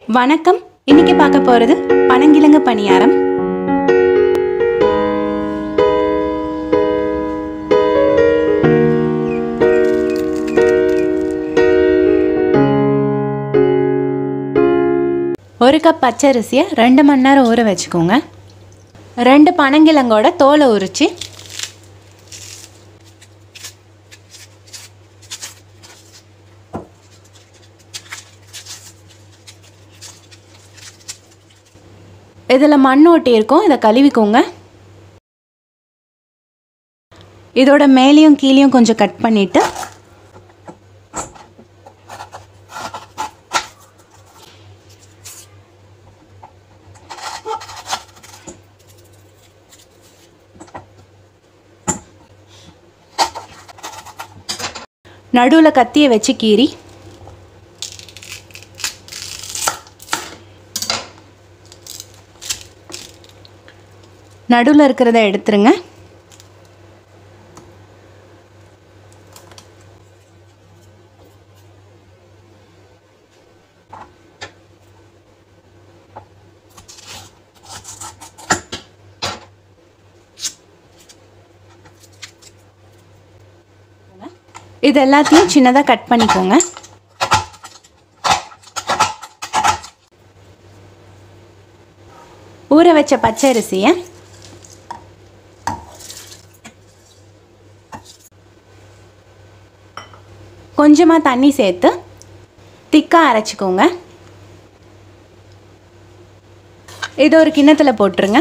வணக்கம் இன்னைக்கு பார்க்க போறது பனங்கிழங்கு பணியாரம் ஒரு கப் பச்சரிசியை ரெண்டு மணி நேரம் ஊற வச்சுக்கோங்க ரெண்டு பனங்கிழங்கோட தோலை உரிச்சு இதில் மண் ஒட்டி இருக்கும் இதை கழுவிக்கோங்க இதோட மேலேயும் கீழேயும் கொஞ்சம் கட் பண்ணிவிட்டு நடுவில் கத்தியை வச்சு கீறி நடுவில் இருக்கிறத எடுத்துருங்க இது எல்லாத்தையும் சின்னதாக கட் பண்ணிக்கோங்க ஊற வச்ச பச்சை அரிசியை கொஞ்சமாக தண்ணி சேர்த்து திக்காக அரைச்சிக்கோங்க இது ஒரு கிண்ணத்தில் போட்டுருங்க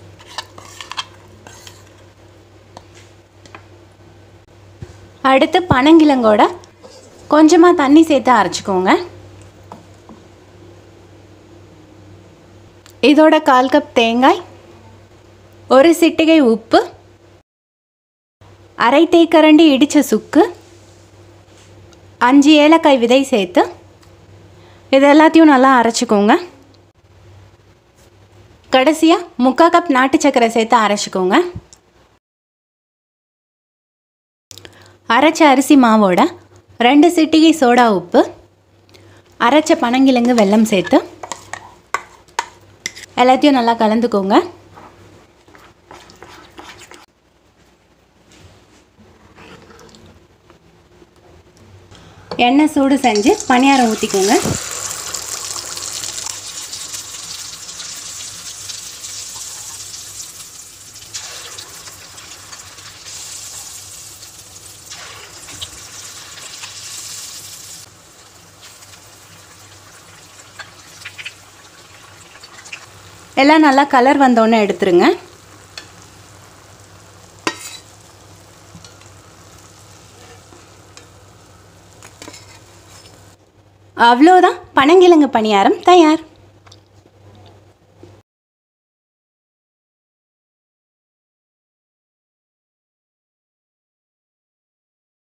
அடுத்து பனங்கிழங்கோட கொஞ்சமாக தண்ணி சேர்த்து அரைச்சிக்கோங்க இதோட கால் கப் தேங்காய் ஒரு சிட்டிகை உப்பு அரை தேக்கரண்டி இடித்த சுக்கு அஞ்சு ஏலக்காய் விதை சேர்த்து இது எல்லாத்தையும் நல்லா அரைச்சிக்கோங்க கடைசியாக முக்கால் கப் நாட்டு சர்க்கரை சேர்த்து அரைச்சிக்கோங்க அரைச்ச அரிசி மாவோட ரெண்டு சிட்டிகை சோடா உப்பு அரைச்ச பனங்கிழங்கு வெல்லம் சேர்த்து எல்லாத்தையும் நல்லா கலந்துக்கோங்க எண்ணெய் சூடு செஞ்சு பணியாரம் ஊற்றிக்கோங்க எல்லாம் நல்லா கலர் வந்தோடனே எடுத்துருங்க அவ்வளோதான் பனங்கிழங்கு பணியாரம் தயார்